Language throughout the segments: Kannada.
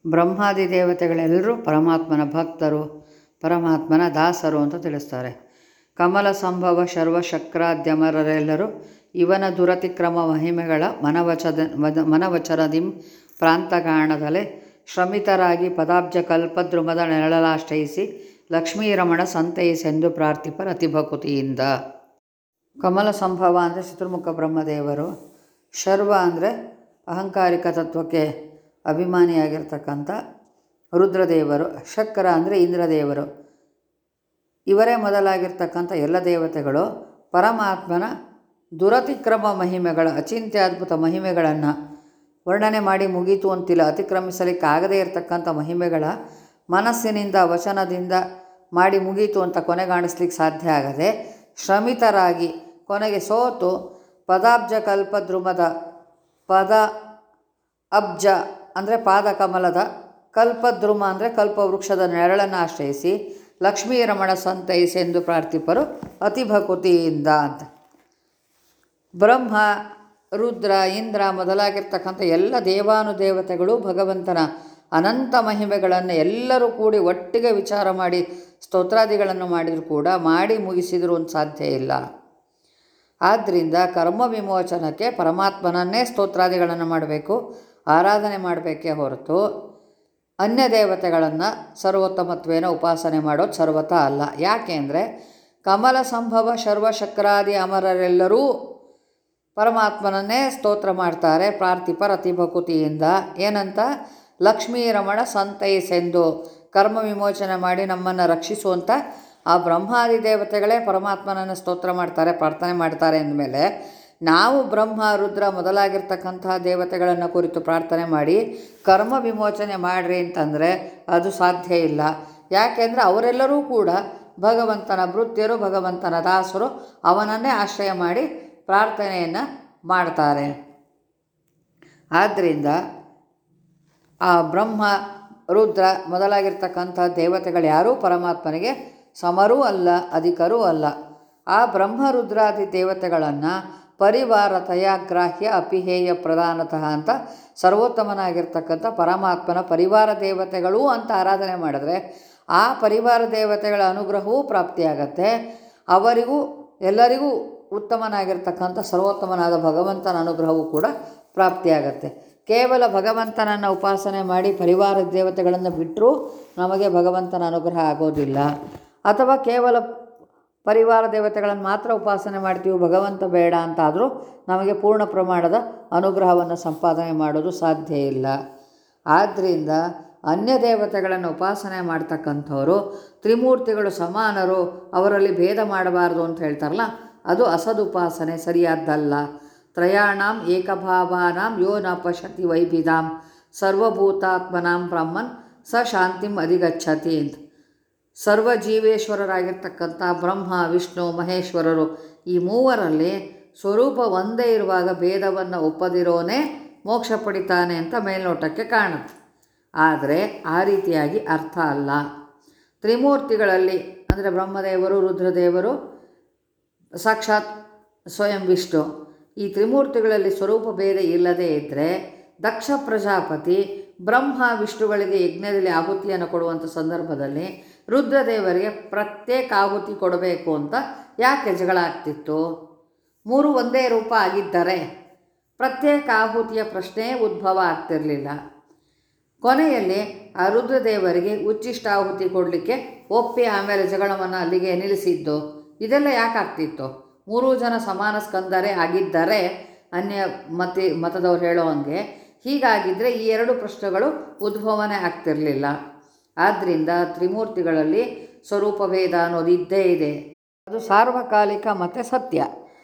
ಬ್ರಹ್ಮಾದಿ ದೇವತೆಗಳೆಲ್ಲರೂ ಪರಮಾತ್ಮನ ಭಕ್ತರು ಪರಮಾತ್ಮನ ದಾಸರು ಅಂತ ತಿಳಿಸ್ತಾರೆ ಕಮಲ ಸಂಭವ ಶರ್ವಶಕ್ರಾದ್ಯಮರರೆಲ್ಲರೂ ಇವನ ದುರತಿಕ್ರಮ ಮಹಿಮೆಗಳ ಮನವಚದ ಮದ- ಮನವಚನದಿಂ ಪ್ರಾಂತಗಾಣದಲೆ ಶ್ರಮಿತರಾಗಿ ಪದಾಬ್ಜ ಕಲ್ಪದ್ರುಮದ ನೆರಳಲಾಶ್ರಯಿಸಿ ಲಕ್ಷ್ಮೀರಮಣ ಸಂತೈಸೆಂದು ಪ್ರಾರ್ಥಿಪರ ಅತಿಭಕುತಿಯಿಂದ ಕಮಲ ಸಂಭವ ಅಂದರೆ ಚತುರ್ಮುಖ ಬ್ರಹ್ಮದೇವರು ಶರ್ವ ಅಂದರೆ ಅಹಂಕಾರಿಕ ತತ್ವಕ್ಕೆ ಅಭಿಮಾನಿಯಾಗಿರ್ತಕ್ಕಂಥ ರುದ್ರದೇವರು ಶಕ್ರ ಅಂದರೆ ಇಂದ್ರದೇವರು ಇವರೇ ಮೊದಲಾಗಿರ್ತಕ್ಕಂಥ ಎಲ್ಲ ದೇವತೆಗಳು ಪರಮಾತ್ಮನ ದುರತಿಕ್ರಮ ಮಹಿಮೆಗಳ ಅಚಿಂತ್ಯದ್ಭುತ ಮಹಿಮೆಗಳನ್ನು ವರ್ಣನೆ ಮಾಡಿ ಮುಗೀತು ಅಂತಿಲ್ಲ ಅತಿಕ್ರಮಿಸಲಿಕ್ಕಾಗದೇ ಇರತಕ್ಕಂಥ ಮಹಿಮೆಗಳ ಮನಸ್ಸಿನಿಂದ ವಚನದಿಂದ ಮಾಡಿ ಮುಗೀತು ಅಂತ ಕೊನೆಗಾಣಿಸ್ಲಿಕ್ಕೆ ಸಾಧ್ಯ ಆಗದೆ ಶ್ರಮಿತರಾಗಿ ಕೊನೆಗೆ ಸೋತು ಪದಾಬ್ಜ ಕಲ್ಪದ್ರುಮದ ಪದ ಅಬ್ಜ ಅಂದರೆ ಪಾದಕಮಲದ ಕಲ್ಪದ್ರುಮ ಅಂದರೆ ಕಲ್ಪವೃಕ್ಷದ ನೆರಳನ್ನು ಆಶ್ರಯಿಸಿ ಲಕ್ಷ್ಮೀ ರಮಣ ಸಂತೈಸೆಂದು ಪ್ರಾರ್ಥಿಪರು ಅತಿಭಕುತಿಯಿಂದ ಅಂತ ಬ್ರಹ್ಮ ರುದ್ರ ಇಂದ್ರ ಮೊದಲಾಗಿರ್ತಕ್ಕಂಥ ಎಲ್ಲ ದೇವಾನುದೇವತೆಗಳು ಭಗವಂತನ ಅನಂತ ಮಹಿಮೆಗಳನ್ನು ಎಲ್ಲರೂ ಕೂಡಿ ಒಟ್ಟಿಗೆ ವಿಚಾರ ಮಾಡಿ ಸ್ತೋತ್ರಾದಿಗಳನ್ನು ಮಾಡಿದರೂ ಕೂಡ ಮಾಡಿ ಮುಗಿಸಿದರೂ ಒಂದು ಸಾಧ್ಯ ಇಲ್ಲ ಆದ್ದರಿಂದ ಕರ್ಮ ವಿಮೋಚನಕ್ಕೆ ಪರಮಾತ್ಮನನ್ನೇ ಸ್ತೋತ್ರಾದಿಗಳನ್ನು ಮಾಡಬೇಕು ಆರಾಧನೆ ಮಾಡಬೇಕೇ ಹೊರತು ಅನ್ಯ ದೇವತೆಗಳನ್ನು ಸರ್ವೋತ್ತಮತ್ವೇನ ಉಪಾಸನೆ ಮಾಡೋದು ಸರ್ವತ ಅಲ್ಲ ಯಾಕೆ ಅಂದರೆ ಕಮಲ ಸಂಭವ ಸರ್ವಶಕ್ರಾದಿ ಅಮರರೆಲ್ಲರೂ ಪರಮಾತ್ಮನನ್ನೇ ಸ್ತೋತ್ರ ಮಾಡ್ತಾರೆ ಪ್ರಾರ್ಥಿಪರ ಅತಿಭಕುತಿಯಿಂದ ಏನಂತ ಲಕ್ಷ್ಮೀ ರಮಣ ಸಂತೈಸೆಂದು ಕರ್ಮ ವಿಮೋಚನೆ ಮಾಡಿ ನಮ್ಮನ್ನು ರಕ್ಷಿಸುವಂಥ ಆ ಬ್ರಹ್ಮಾದಿ ದೇವತೆಗಳೇ ಪರಮಾತ್ಮನನ್ನು ಸ್ತೋತ್ರ ಮಾಡ್ತಾರೆ ಪ್ರಾರ್ಥನೆ ಮಾಡ್ತಾರೆ ಅಂದಮೇಲೆ ನಾವು ಬ್ರಹ್ಮ ರುದ್ರ ಮೊದಲಾಗಿರ್ತಕ್ಕಂತಹ ದೇವತೆಗಳನ್ನು ಕುರಿತು ಪ್ರಾರ್ಥನೆ ಮಾಡಿ ಕರ್ಮ ವಿಮೋಚನೆ ಮಾಡಿರಿ ಅಂತಂದರೆ ಅದು ಸಾಧ್ಯ ಇಲ್ಲ ಯಾಕೆಂದರೆ ಅವರೆಲ್ಲರೂ ಕೂಡ ಭಗವಂತನ ಭೃತ್ಯರು ಭಗವಂತನ ದಾಸರು ಅವನನ್ನೇ ಆಶ್ರಯ ಮಾಡಿ ಪ್ರಾರ್ಥನೆಯನ್ನು ಮಾಡ್ತಾರೆ ಆದ್ದರಿಂದ ಆ ಬ್ರಹ್ಮ ರುದ್ರ ಮೊದಲಾಗಿರ್ತಕ್ಕಂಥ ದೇವತೆಗಳು ಯಾರೂ ಪರಮಾತ್ಮನಿಗೆ ಸಮರೂ ಅಲ್ಲ ಅಧಿಕರೂ ಅಲ್ಲ ಆ ಬ್ರಹ್ಮ ರುದ್ರಾದಿ ದೇವತೆಗಳನ್ನು ಪರಿವಾರತಯ ಗ್ರಾಹ್ಯ ಅಪಿಹೇಯ ಪ್ರಧಾನತಃ ಅಂತ ಸರ್ವೋತ್ತಮನಾಗಿರ್ತಕ್ಕಂಥ ಪರಮಾತ್ಮನ ಪರಿವಾರ ದೇವತೆಗಳು ಅಂತ ಆರಾಧನೆ ಮಾಡಿದ್ರೆ ಆ ಪರಿವಾರ ದೇವತೆಗಳ ಅನುಗ್ರಹವೂ ಪ್ರಾಪ್ತಿಯಾಗತ್ತೆ ಅವರಿಗೂ ಎಲ್ಲರಿಗೂ ಉತ್ತಮನಾಗಿರ್ತಕ್ಕಂಥ ಸರ್ವೋತ್ತಮನಾದ ಭಗವಂತನ ಅನುಗ್ರಹವೂ ಕೂಡ ಪ್ರಾಪ್ತಿಯಾಗತ್ತೆ ಕೇವಲ ಭಗವಂತನನ್ನು ಉಪಾಸನೆ ಮಾಡಿ ಪರಿವಾರ ದೇವತೆಗಳನ್ನು ಬಿಟ್ಟರೂ ನಮಗೆ ಭಗವಂತನ ಅನುಗ್ರಹ ಆಗೋದಿಲ್ಲ ಅಥವಾ ಕೇವಲ ಪರಿವಾರ ದೇವತೆಗಳನ್ನು ಮಾತ್ರ ಉಪಾಸನೆ ಮಾಡ್ತೀವಿ ಭಗವಂತ ಬೇಡ ಅಂತಾದರೂ ನಮಗೆ ಪೂರ್ಣ ಪ್ರಮಾಣದ ಅನುಗ್ರಹವನ್ನು ಸಂಪಾದನೆ ಮಾಡೋದು ಸಾಧ್ಯ ಇಲ್ಲ ಆದ್ದರಿಂದ ಅನ್ಯ ದೇವತೆಗಳನ್ನು ಉಪಾಸನೆ ಮಾಡ್ತಕ್ಕಂಥವರು ತ್ರಿಮೂರ್ತಿಗಳು ಸಮಾನರು ಅವರಲ್ಲಿ ಭೇದ ಮಾಡಬಾರ್ದು ಅಂತ ಹೇಳ್ತಾರಲ್ಲ ಅದು ಅಸದುಪಾಸನೆ ಸರಿಯಾದ್ದಲ್ಲ ತ್ರಯಾಣಾಂ ಏಕಭಾವಾನಾಂ ಯೋ ನ ಪಶ್ಯತಿ ವೈಭಿಧಾಂ ಸರ್ವಭೂತಾತ್ಮನಾಂ ಬ್ರಹ್ಮನ್ ಸ ಶಾಂತಿಂ ಅಧಿಗಚ್ಚತಿ ಅಂತ ಸರ್ವ ಜೀವೇಶ್ವರರಾಗಿರ್ತಕ್ಕಂಥ ಬ್ರಹ್ಮ ವಿಷ್ಣು ಮಹೇಶ್ವರರು ಈ ಮೂವರಲ್ಲಿ ಸ್ವರೂಪ ಒಂದೇ ಇರುವಾಗ ಭೇದವನ್ನು ಒಪ್ಪದಿರೋನೇ ಮೋಕ್ಷ ಪಡಿತಾನೆ ಅಂತ ಮೇಲ್ನೋಟಕ್ಕೆ ಕಾಣುತ್ತೆ ಆದರೆ ಆ ರೀತಿಯಾಗಿ ಅರ್ಥ ಅಲ್ಲ ತ್ರಿಮೂರ್ತಿಗಳಲ್ಲಿ ಅಂದರೆ ಬ್ರಹ್ಮದೇವರು ರುದ್ರದೇವರು ಸಾಕ್ಷಾತ್ ಸ್ವಯಂ ವಿಷ್ಣು ಈ ತ್ರಿಮೂರ್ತಿಗಳಲ್ಲಿ ಸ್ವರೂಪ ಭೇದ ಇಲ್ಲದೇ ಇದ್ದರೆ ದಕ್ಷ ಪ್ರಜಾಪತಿ ಬ್ರಹ್ಮ ವಿಷ್ಣುಗಳಿಗೆ ಯಜ್ಞದಲ್ಲಿ ಆಹುತಿಯನ್ನು ಕೊಡುವಂಥ ಸಂದರ್ಭದಲ್ಲಿ ರುದ್ರದೇವರಿಗೆ ಪ್ರತ್ಯೇಕ ಆಹುತಿ ಕೊಡಬೇಕು ಅಂತ ಯಾಕೆ ಜಗಳ ಆಗ್ತಿತ್ತು ಮೂರು ಒಂದೇ ರೂಪ ಆಗಿದ್ದರೆ ಪ್ರತ್ಯೇಕ ಆಹುತಿಯ ಪ್ರಶ್ನೆ ಉದ್ಭವ ಆಗ್ತಿರಲಿಲ್ಲ ಕೊನೆಯಲ್ಲಿ ಆ ರುದ್ರದೇವರಿಗೆ ಉಚ್ಚಿಷ್ಟ ಆಹುತಿ ಕೊಡಲಿಕ್ಕೆ ಒಪ್ಪಿ ಆಮೇಲೆ ಜಗಳವನ್ನು ಅಲ್ಲಿಗೆ ನಿಲ್ಲಿಸಿದ್ದು ಇದೆಲ್ಲ ಯಾಕಾಗ್ತಿತ್ತು ಮೂರೂ ಜನ ಸಮಾನ ಸ್ಕಂದರೇ ಆಗಿದ್ದರೆ ಅನ್ಯ ಮತಿ ಮತದವ್ರು ಹೇಳೋ ಹಂಗೆ ಹೀಗಾಗಿದ್ದರೆ ಈ ಎರಡು ಪ್ರಶ್ನೆಗಳು ಉದ್ಭವನೇ ಆಗ್ತಿರಲಿಲ್ಲ ಆದ್ದರಿಂದ ತ್ರಿಮೂರ್ತಿಗಳಲ್ಲಿ ಸ್ವರೂಪಭೇದ ಅನ್ನೋದು ಇದ್ದೇ ಇದೆ ಅದು ಸಾರ್ವಕಾಲಿಕ ಮತ್ತು ಸತ್ಯ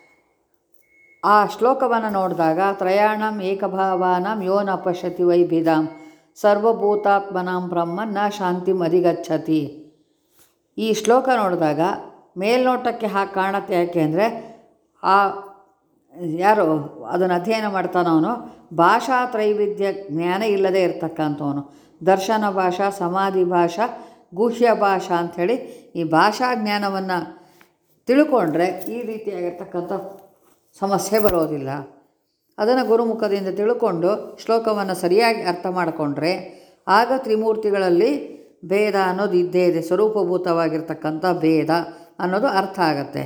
ಆ ಶ್ಲೋಕವನ್ನು ನೋಡಿದಾಗ ತ್ರಯಾಣಂ ಏಕಭಾವಾನಾಂ ಯೋ ನ ಪಶ್ಯತಿ ವೈಭಿಧಾಂ ಸರ್ವಭೂತಾತ್ಮನಾಂ ಬ್ರಹ್ಮನ್ ನ ಶಾಂತಿಂ ಅಧಿಗಚ್ಚತಿ ಈ ಶ್ಲೋಕ ನೋಡಿದಾಗ ಮೇಲ್ನೋಟಕ್ಕೆ ಹಾಗೆ ಕಾಣುತ್ತೆ ಯಾಕೆ ಅಂದರೆ ಆ ಯಾರು ಅದನ್ನು ಅಧ್ಯಯನ ಮಾಡ್ತಾನವನು ಭಾಷಾ ತ್ರೈವಿಧ್ಯ ಜ್ಞಾನ ಇಲ್ಲದೆ ಇರತಕ್ಕಂಥವನು ದರ್ಶನ ಭಾಷಾ ಸಮಾಧಿ ಭಾಷಾ ಗುಹ್ಯ ಭಾಷಾ ಅಂಥೇಳಿ ಈ ಭಾಷಾ ಜ್ಞಾನವನ್ನು ತಿಳ್ಕೊಂಡ್ರೆ ಈ ರೀತಿಯಾಗಿರ್ತಕ್ಕಂಥ ಸಮಸ್ಯೆ ಬರೋದಿಲ್ಲ ಅದನ್ನು ಗುರುಮುಖದಿಂದ ತಿಳ್ಕೊಂಡು ಶ್ಲೋಕವನ್ನು ಸರಿಯಾಗಿ ಅರ್ಥ ಮಾಡಿಕೊಂಡ್ರೆ ಆಗ ತ್ರಿಮೂರ್ತಿಗಳಲ್ಲಿ ಭೇದ ಅನ್ನೋದು ಇದ್ದೇ ಇದೆ ಸ್ವರೂಪಭೂತವಾಗಿರ್ತಕ್ಕಂಥ ಭೇದ ಅನ್ನೋದು ಅರ್ಥ ಆಗತ್ತೆ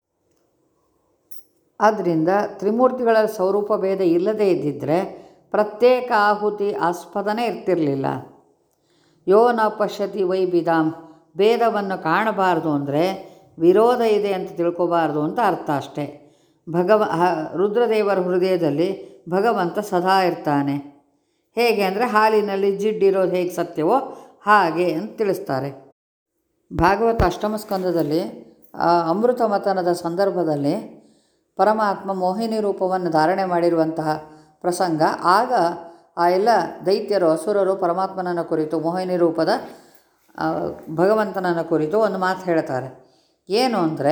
ಆದ್ದರಿಂದ ತ್ರಿಮೂರ್ತಿಗಳ ಸ್ವರೂಪ ಭೇದ ಇಲ್ಲದೇ ಇದ್ದಿದ್ದರೆ ಪ್ರತ್ಯೇಕ ಆಹುತಿ ಆಸ್ಪದನೇ ಇರ್ತಿರಲಿಲ್ಲ ಯೋ ನ ಪಶ್ಯತಿ ವೈ ಬಿದಾಂ ಭೇದವನ್ನು ಕಾಣಬಾರ್ದು ಅಂದರೆ ವಿರೋಧ ಇದೆ ಅಂತ ತಿಳ್ಕೊಬಾರ್ದು ಅಂತ ಅರ್ಥ ಅಷ್ಟೇ ಭಗವ ಹ- ರುದ್ರದೇವರ ಹೃದಯದಲ್ಲಿ ಭಗವಂತ ಸದಾ ಇರ್ತಾನೆ ಹೇಗೆ ಅಂದರೆ ಹಾಲಿನಲ್ಲಿ ಜಿಡ್ಡಿರೋದು ಹೇಗೆ ಸತ್ಯವೋ ಹಾಗೆ ಅಂತ ತಿಳಿಸ್ತಾರೆ ಭಾಗವತ ಅಷ್ಟಮ ಸ್ಕಂದದಲ್ಲಿ ಆ ಅಮೃತ ಮತನದ ಸಂದರ್ಭದಲ್ಲಿ ಪರಮಾತ್ಮ ಮೋಹಿನಿ ರೂಪವನ್ನು ಧಾರಣೆ ಮಾಡಿರುವಂತಹ ಪ್ರಸಂಗ ಆಗ ಆ ಎಲ್ಲ ದೈತ್ಯರು ಅಸುರರು ಪರಮಾತ್ಮನನ್ನು ಕುರಿತು ಮೋಹಿನಿ ರೂಪದ ಆ, ಭಗವಂತನನ್ನು ಕುರಿತು ಒಂದು ಮಾತು ಹೇಳ್ತಾರೆ ಏನು ಅಂದರೆ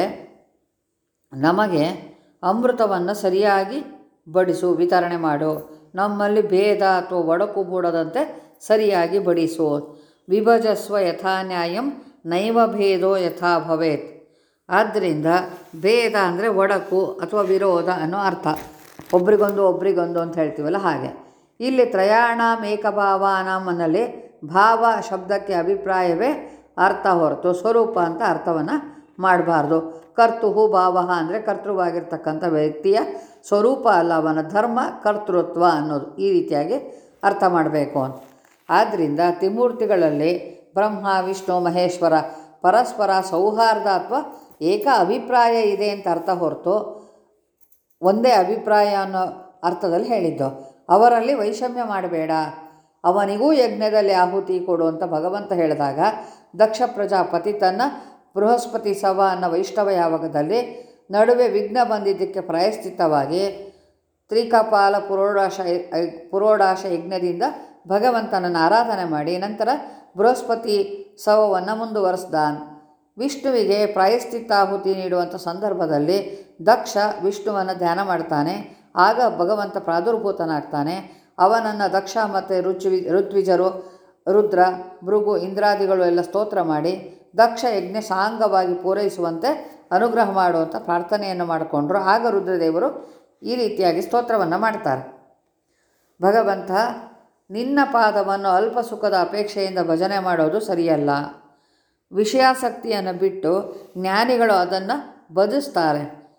ನಮಗೆ ಅಮೃತವನ್ನು ಸರಿಯಾಗಿ ಬಡಿಸು ವಿತರಣೆ ಮಾಡು ನಮ್ಮಲ್ಲಿ ಭೇದ ಅಥವಾ ಒಡಕು ಮೂಡದಂತೆ ಸರಿಯಾಗಿ ಬಡಿಸು ವಿಭಜಸ್ವ ಯಥಾ ನ್ಯಾಯಂ ನೈವ ಭೇದೋ ಯಥಾ ಭವೇತ್ ಆದ್ದರಿಂದ ಭೇದ ಅಂದರೆ ಒಡಕು ಅಥವಾ ವಿರೋಧ ಅನ್ನೋ ಅರ್ಥ ಒಬ್ರಿಗೊಂದು ಒಬ್ರಿಗೊಂದು ಅಂತ ಹೇಳ್ತೀವಲ್ಲ ಹಾಗೆ ಇಲ್ಲಿ ತ್ರಯಾಣಾಂ ಏಕಭಾವಾನಾಂ ಅನ್ನಲ್ಲಿ ಭಾವ ಶಬ್ದಕ್ಕೆ ಅಭಿಪ್ರಾಯವೇ ಅರ್ಥ ಹೊರತು ಸ್ವರೂಪ ಅಂತ ಅರ್ಥವನ್ನು ಮಾಡಬಾರ್ದು ಕರ್ತುಹು ಭಾವ ಅಂದರೆ ಕರ್ತೃವಾಗಿರ್ತಕ್ಕಂಥ ವ್ಯಕ್ತಿಯ ಸ್ವರೂಪ ಅಲ್ಲ ಅವನ ಧರ್ಮ ಕರ್ತೃತ್ವ ಅನ್ನೋದು ಈ ರೀತಿಯಾಗಿ ಅರ್ಥ ಮಾಡಬೇಕು ಅಂತ ಆದ್ದರಿಂದ ತ್ರಿಮೂರ್ತಿಗಳಲ್ಲಿ ಬ್ರಹ್ಮ ವಿಷ್ಣು ಮಹೇಶ್ವರ ಪರಸ್ಪರ ಸೌಹಾರ್ದ ಅಥವಾ ಏಕ ಅಭಿಪ್ರಾಯ ಇದೆ ಅಂತ ಅರ್ಥ ಹೊರತು ಒಂದೇ ಅಭಿಪ್ರಾಯ ಅನ್ನೋ ಅರ್ಥದಲ್ಲಿ ಹೇಳಿದ್ದು ಅವರಲ್ಲಿ ವೈಷಮ್ಯ ಮಾಡಬೇಡ ಅವನಿಗೂ ಯಜ್ಞದಲ್ಲಿ ಆಹುತಿ ಕೊಡು ಅಂತ ಭಗವಂತ ಹೇಳಿದಾಗ ದಕ್ಷ ಪ್ರಜಾಪತಿ ತನ್ನ ಬೃಹಸ್ಪತಿ ಸವ ಅನ್ನೋ ವೈಷ್ಣವ ಯಾವಕದಲ್ಲಿ ನಡುವೆ ವಿಘ್ನ ಬಂದಿದ್ದಕ್ಕೆ ಪ್ರಾಯಶ್ಚಿತ್ತವಾಗಿ ತ್ರಿಕಪಾಲ ಪುರೋಡಾಶ ಪುರೋಡಾಶ ಯಜ್ಞದಿಂದ ಭಗವಂತನನ್ನು ಆರಾಧನೆ ಮಾಡಿ ನಂತರ ಬೃಹಸ್ಪತಿ ಸವವನ್ನು ಮುಂದುವರಿಸ್ದಾನ್ ವಿಷ್ಣುವಿಗೆ ಪ್ರಾಯಶ್ಚಿತ್ತಾಹುತಿ ನೀಡುವಂಥ ಸಂದರ್ಭದಲ್ಲಿ ದಕ್ಷ ವಿಷ್ಣುವನ್ನು ಧ್ಯಾನ ಮಾಡ್ತಾನೆ ಆಗ ಭಗವಂತ ಪ್ರಾದುರ್ಭೂತನಾಗ್ತಾನೆ ಅವನನ್ನು ದಕ್ಷ ಮತ್ತು ರುಚಿ ಋತ್ವಿಜರು ರುದ್ರ ಭೃಗು ಇಂದ್ರಾದಿಗಳು ಎಲ್ಲ ಸ್ತೋತ್ರ ಮಾಡಿ ದಕ್ಷ ಯಜ್ಞ ಸಾಂಗವಾಗಿ ಪೂರೈಸುವಂತೆ ಅನುಗ್ರಹ ಮಾಡುವಂಥ ಪ್ರಾರ್ಥನೆಯನ್ನು ಮಾಡಿಕೊಂಡ್ರು ಆಗ ರುದ್ರದೇವರು ಈ ರೀತಿಯಾಗಿ ಸ್ತೋತ್ರವನ್ನು ಮಾಡ್ತಾರೆ ಭಗವಂತ ನಿನ್ನ ಪಾದವನ್ನು ಅಲ್ಪ ಸುಖದ ಅಪೇಕ್ಷೆಯಿಂದ ಭಜನೆ ಮಾಡೋದು ಸರಿಯಲ್ಲ ವಿಷಯಾಸಕ್ತಿಯನ್ನು ಬಿಟ್ಟು ಜ್ಞಾನಿಗಳು ಅದನ್ನು ಬದಿಸ್ತಾರೆ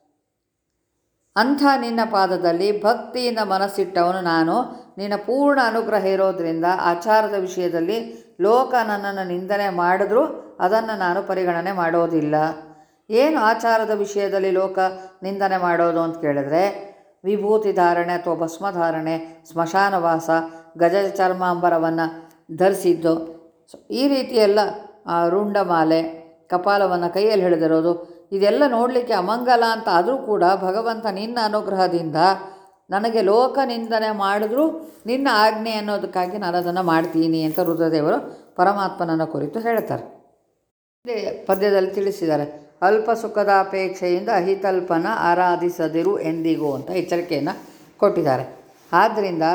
ಅಂಥ ನಿನ್ನ ಪಾದದಲ್ಲಿ ಭಕ್ತಿಯಿಂದ ಮನಸ್ಸಿಟ್ಟವನು ನಾನು ನಿನ್ನ ಪೂರ್ಣ ಅನುಗ್ರಹ ಇರೋದರಿಂದ ಆಚಾರದ ವಿಷಯದಲ್ಲಿ ಲೋಕ ನನ್ನನ್ನು ನಿಂದನೆ ಮಾಡಿದ್ರೂ ಅದನ್ನು ನಾನು ಪರಿಗಣನೆ ಮಾಡೋದಿಲ್ಲ ಏನು ಆಚಾರದ ವಿಷಯದಲ್ಲಿ ಲೋಕ ನಿಂದನೆ ಮಾಡೋದು ಅಂತ ಕೇಳಿದ್ರೆ ವಿಭೂತಿ ಧಾರಣೆ ಅಥವಾ ಭಸ್ಮಧಾರಣೆ ಸ್ಮಶಾನವಾಸ ಗಜ ಚರ್ಮಾಂಬರವನ್ನು ಧರಿಸಿದ್ದು ಸೊ ಈ ರೀತಿಯೆಲ್ಲ ಆ, ರುಂಡಮಾಲೆ ಕಪಾಲವನ್ನು ಕೈಯಲ್ಲಿ ಹಿಡಿದಿರೋದು ಇದೆಲ್ಲ ನೋಡಲಿಕ್ಕೆ ಅಮಂಗಲ ಅಂತ ಆದರೂ ಕೂಡ ಭಗವಂತ ನಿನ್ನ ಅನುಗ್ರಹದಿಂದ ನನಗೆ ಲೋಕ ನಿಂದನೆ ಮಾಡಿದ್ರೂ ನಿನ್ನ ಆಜ್ಞೆ ಅನ್ನೋದಕ್ಕಾಗಿ ನಾನು ಅದನ್ನು ಮಾಡ್ತೀನಿ ಅಂತ ರುದ್ರದೇವರು ಪರಮಾತ್ಮನನ್ನು ಕುರಿತು ಹೇಳ್ತಾರೆ ಇಲ್ಲಿ ಪದ್ಯದಲ್ಲಿ ತಿಳಿಸಿದ್ದಾರೆ ಅಲ್ಪ ಸುಖದ ಅಪೇಕ್ಷೆಯಿಂದ ಅಹಿತಲ್ಪನ ಆರಾಧಿಸದಿರು ಎಂದಿಗೂ ಅಂತ ಎಚ್ಚರಿಕೆಯನ್ನು ಕೊಟ್ಟಿದ್ದಾರೆ ಆದ್ದರಿಂದ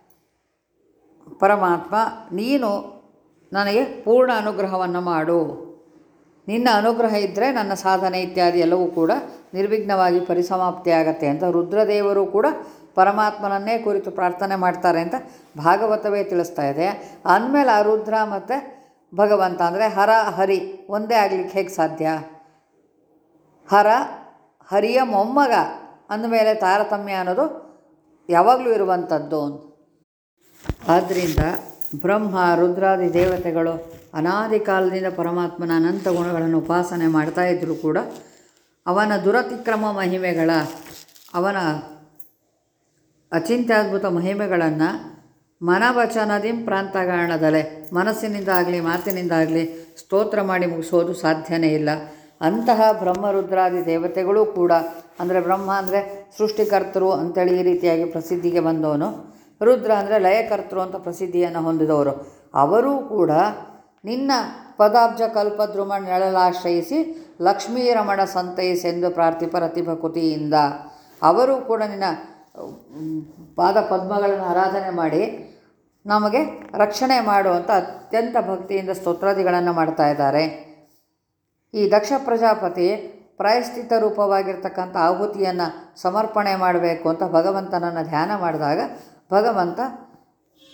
ಪರಮಾತ್ಮ ನೀನು ನನಗೆ ಪೂರ್ಣ ಅನುಗ್ರಹವನ್ನು ಮಾಡು ನಿನ್ನ ಅನುಗ್ರಹ ಇದ್ದರೆ ನನ್ನ ಸಾಧನೆ ಇತ್ಯಾದಿ ಎಲ್ಲವೂ ಕೂಡ ನಿರ್ವಿಘ್ನವಾಗಿ ಪರಿಸಮಾಪ್ತಿ ಆಗತ್ತೆ ಅಂತ ರುದ್ರದೇವರು ಕೂಡ ಪರಮಾತ್ಮನನ್ನೇ ಕುರಿತು ಪ್ರಾರ್ಥನೆ ಮಾಡ್ತಾರೆ ಅಂತ ಭಾಗವತವೇ ತಿಳಿಸ್ತಾ ಇದೆ ಅಂದಮೇಲೆ ಆ ರುದ್ರ ಮತ್ತು ಭಗವಂತ ಅಂದರೆ ಹರ ಹರಿ ಒಂದೇ ಆಗಲಿಕ್ಕೆ ಹೇಗೆ ಸಾಧ್ಯ ಹರ ಹರಿಯ ಮೊಮ್ಮಗ ಅಂದಮೇಲೆ ತಾರತಮ್ಯ ಅನ್ನೋದು ಯಾವಾಗಲೂ ಇರುವಂಥದ್ದು ಅಂತ ಆದ್ದರಿಂದ ಬ್ರಹ್ಮ ರುದ್ರಾದಿ ದೇವತೆಗಳು ಅನಾದಿ ಕಾಲದಿಂದ ಪರಮಾತ್ಮನ ಅನಂತ ಗುಣಗಳನ್ನು ಉಪಾಸನೆ ಮಾಡ್ತಾ ಇದ್ದರೂ ಕೂಡ ಅವನ ದುರತಿಕ್ರಮ ಮಹಿಮೆಗಳ ಅವನ ಅಚಿಂತ್ಯದ್ಭುತ ಮಹಿಮೆಗಳನ್ನು ಮನವಚನದಿಂ ಪ್ರಾಂತಗಾಣದಲೆ ಮನಸ್ಸಿನಿಂದಾಗಲಿ ಮಾತಿನಿಂದಾಗಲಿ ಸ್ತೋತ್ರ ಮಾಡಿ ಮುಗಿಸೋದು ಸಾಧ್ಯನೇ ಇಲ್ಲ ಅಂತಹ ಬ್ರಹ್ಮರುದ್ರಾದಿ ದೇವತೆಗಳೂ ಕೂಡ ಅಂದರೆ ಬ್ರಹ್ಮ ಅಂದರೆ ಸೃಷ್ಟಿಕರ್ತರು ಅಂತೇಳಿ ಈ ರೀತಿಯಾಗಿ ಪ್ರಸಿದ್ಧಿಗೆ ಬಂದವನು ರುದ್ರ ಅಂದರೆ ಲಯಕರ್ತರು ಅಂತ ಪ್ರಸಿದ್ಧಿಯನ್ನು ಹೊಂದಿದವರು ಅವರೂ ಕೂಡ ನಿನ್ನ ಪದಾಬ್ಜ ಕಲ್ಪದ್ರುಮ ನೆಳಲಾಶ್ರಯಿಸಿ ಲಕ್ಷ್ಮೀ ರಮಣ ಸಂತೈಸೆಂದು ಪ್ರಾರ್ಥಿಪ ರತಿಭಕುತಿಯಿಂದ ಅವರು ಕೂಡ ನಿನ್ನ ಉಮ್, ಪಾದ ಪದ್ಮಗಳನ್ನು ಆರಾಧನೆ ಮಾಡಿ ನಮಗೆ ರಕ್ಷಣೆ ಮಾಡುವಂಥ ಅತ್ಯಂತ ಭಕ್ತಿಯಿಂದ ಸ್ತೋತ್ರಾದಿಗಳನ್ನು ಮಾಡ್ತಾ ಇದ್ದಾರೆ ಈ ದಕ್ಷ ಪ್ರಜಾಪತಿ ಪ್ರಾಯಶ್ಚಿತ್ತ ರೂಪವಾಗಿರ್ತಕ್ಕಂಥ ಆಹುತಿಯನ್ನು ಸಮರ್ಪಣೆ ಮಾಡಬೇಕು ಅಂತ ಭಗವಂತನನ್ನು ಧ್ಯಾನ ಮಾಡಿದಾಗ ಭಗವಂತ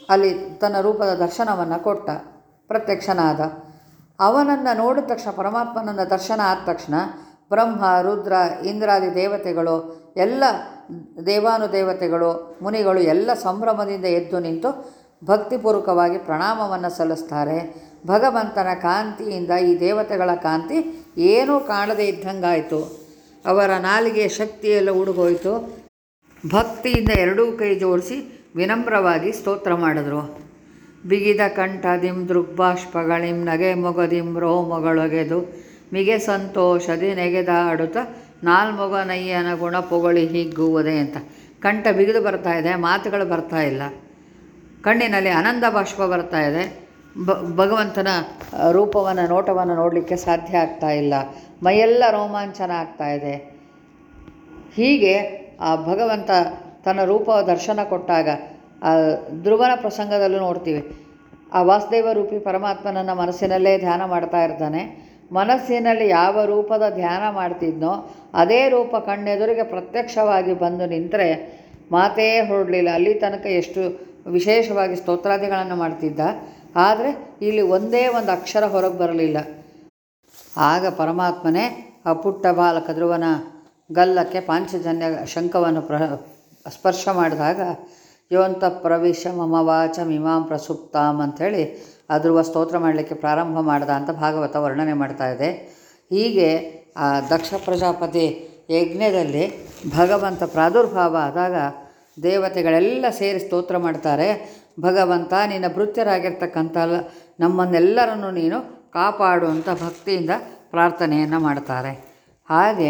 ಅಲ್ಲಿ ತನ್ನ ರೂಪದ ದರ್ಶನವನ್ನು ಕೊಟ್ಟ ಪ್ರತ್ಯಕ್ಷನಾದ ಅವನನ್ನು ನೋಡಿದ ತಕ್ಷಣ ಪರಮಾತ್ಮನನ್ನು ದರ್ಶನ ಆದ ತಕ್ಷಣ ಬ್ರಹ್ಮ ರುದ್ರ ಇಂದ್ರಾದಿ ದೇವತೆಗಳು ಎಲ್ಲ ದೇವಾನುದೇವತೆಗಳು ಮುನಿಗಳು ಎಲ್ಲ ಸಂಭ್ರಮದಿಂದ ಎದ್ದು ನಿಂತು ಭಕ್ತಿಪೂರ್ವಕವಾಗಿ ಪ್ರಣಾಮವನ್ನು ಸಲ್ಲಿಸ್ತಾರೆ ಭಗವಂತನ ಕಾಂತಿಯಿಂದ ಈ ದೇವತೆಗಳ ಕಾಂತಿ ಏನೂ ಕಾಣದೇ ಇದ್ದಂಗಾಯಿತು ಅವರ ನಾಲಿಗೆಯ ಶಕ್ತಿಯೆಲ್ಲ ಉಡುಗೋಯ್ತು ಭಕ್ತಿಯಿಂದ ಎರಡೂ ಕೈ ಜೋಡಿಸಿ ವಿನಮ್ರವಾಗಿ ಸ್ತೋತ್ರ ಮಾಡಿದ್ರು ಬಿಗಿದ ಕಂಠದಿಂ ದೃಗ್ಬಾಷ್ಪಗಳಿಂ ನಗೆ ಮೊಗದಿಂ ರೋಮೊಗಳೊಗೆದು ಮಿಗೆ ಸಂತೋಷದಿ ನೆಗೆದಾಡುತ್ತ ನಾಲ್ಮೊಗನಯ್ಯನ ಗುಣ ಪೊಗಳಿ ಹಿಗ್ಗುವುದೇ ಅಂತ ಕಂಠ ಬಿಗಿದು ಬರ್ತಾ ಇದೆ ಮಾತುಗಳು ಬರ್ತಾ ಇಲ್ಲ ಕಣ್ಣಿನಲ್ಲಿ ಆನಂದ ಬಾಷ್ಪ ಬರ್ತಾ ಇದೆ ಬ ಭಗವಂತನ ರೂಪವನ್ನು ನೋಟವನ್ನು ನೋಡಲಿಕ್ಕೆ ಸಾಧ್ಯ ಆಗ್ತಾ ಇಲ್ಲ ಮೈಯೆಲ್ಲ ರೋಮಾಂಚನ ಆಗ್ತಾ ಇದೆ ಹೀಗೆ ಆ ಭಗವಂತ ತನ್ನ ರೂಪ ದರ್ಶನ ಕೊಟ್ಟಾಗ ಆ ಧ್ರುವನ ಪ್ರಸಂಗದಲ್ಲೂ ನೋಡ್ತೀವಿ ಆ ವಾಸುದೇವ ರೂಪಿ ಪರಮಾತ್ಮನನ್ನು ಮನಸ್ಸಿನಲ್ಲೇ ಧ್ಯಾನ ಮಾಡ್ತಾ ಇರ್ತಾನೆ ಮನಸ್ಸಿನಲ್ಲಿ ಯಾವ ರೂಪದ ಧ್ಯಾನ ಮಾಡ್ತಿದ್ನೋ ಅದೇ ರೂಪ ಕಣ್ಣೆದುರಿಗೆ ಪ್ರತ್ಯಕ್ಷವಾಗಿ ಬಂದು ನಿಂತರೆ ಮಾತೇ ಹೊರಡಲಿಲ್ಲ ಅಲ್ಲಿ ತನಕ ಎಷ್ಟು ವಿಶೇಷವಾಗಿ ಸ್ತೋತ್ರಾದಿಗಳನ್ನು ಮಾಡ್ತಿದ್ದ ಆದರೆ ಇಲ್ಲಿ ಒಂದೇ ಒಂದು ಅಕ್ಷರ ಹೊರಗೆ ಬರಲಿಲ್ಲ ಆಗ ಪರಮಾತ್ಮನೇ ಆ ಪುಟ್ಟ ಬಾಲಕ ಧ್ರುವನ ಗಲ್ಲಕ್ಕೆ ಪಾಂಚಜನ್ಯ ಶಂಖವನ್ನು ಪ್ರ ಸ್ಪರ್ಶ ಮಾಡಿದಾಗ ಯೋಂತ ಪ್ರವೇಶ ಮಮ ವಾಚ ಮಿಮಾಂ ಪ್ರಸುಪ್ತಾಂ ಅಂಥೇಳಿ ಆ ಧ್ರುವ ಸ್ತೋತ್ರ ಮಾಡಲಿಕ್ಕೆ ಪ್ರಾರಂಭ ಮಾಡ್ದ ಅಂತ ಭಾಗವತ ವರ್ಣನೆ ಮಾಡ್ತಾ ಇದೆ ಹೀಗೆ ಆ ದಕ್ಷ ಪ್ರಜಾಪತಿ ಯಜ್ಞದಲ್ಲಿ ಭಗವಂತ ಪ್ರಾದುರ್ಭಾವ ಆದಾಗ ದೇವತೆಗಳೆಲ್ಲ ಸೇರಿ ಸ್ತೋತ್ರ ಮಾಡ್ತಾರೆ ಭಗವಂತ ನಿನ್ನ ಭೃತ್ಯರಾಗಿರ್ತಕ್ಕಂಥ ನಮ್ಮನ್ನೆಲ್ಲರನ್ನು ನೀನು ಕಾಪಾಡು ಅಂತ ಭಕ್ತಿಯಿಂದ ಪ್ರಾರ್ಥನೆಯನ್ನು ಮಾಡ್ತಾರೆ ಹಾಗೆ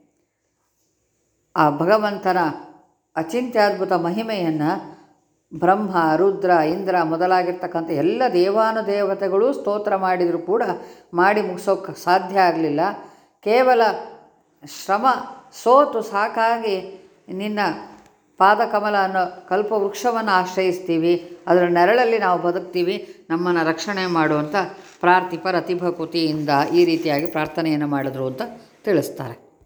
ಆ ಭಗವಂತನ ಅಚಿಂತ್ಯದ್ಭುತ ಮಹಿಮೆಯನ್ನು ಬ್ರಹ್ಮ ರುದ್ರ ಇಂದ್ರ ಮೊದಲಾಗಿರ್ತಕ್ಕಂಥ ಎಲ್ಲ ದೇವಾನುದೇವತೆಗಳು ಸ್ತೋತ್ರ ಮಾಡಿದರೂ ಕೂಡ ಮಾಡಿ ಮುಗಿಸೋಕ್ಕೆ ಸಾಧ್ಯ ಆಗಲಿಲ್ಲ ಕೇವಲ ಶ್ರಮ ಸೋತು ಸಾಕಾಗಿ ನಿನ್ನ ಪಾದಕಮಲ ಅನ್ನೋ ಕಲ್ಪವೃಕ್ಷವನ್ನು ಆಶ್ರಯಿಸ್ತೀವಿ ಅದರ ನೆರಳಲ್ಲಿ ನಾವು ಬದುಕ್ತೀವಿ ನಮ್ಮನ್ನು ರಕ್ಷಣೆ ಮಾಡುವಂಥ ಪ್ರಾರ್ಥಿಪ ರತಿಭಕುತಿಯಿಂದ ಈ ರೀತಿಯಾಗಿ ಪ್ರಾರ್ಥನೆಯನ್ನು ಮಾಡಿದ್ರು ಅಂತ ತಿಳಿಸ್ತಾರೆ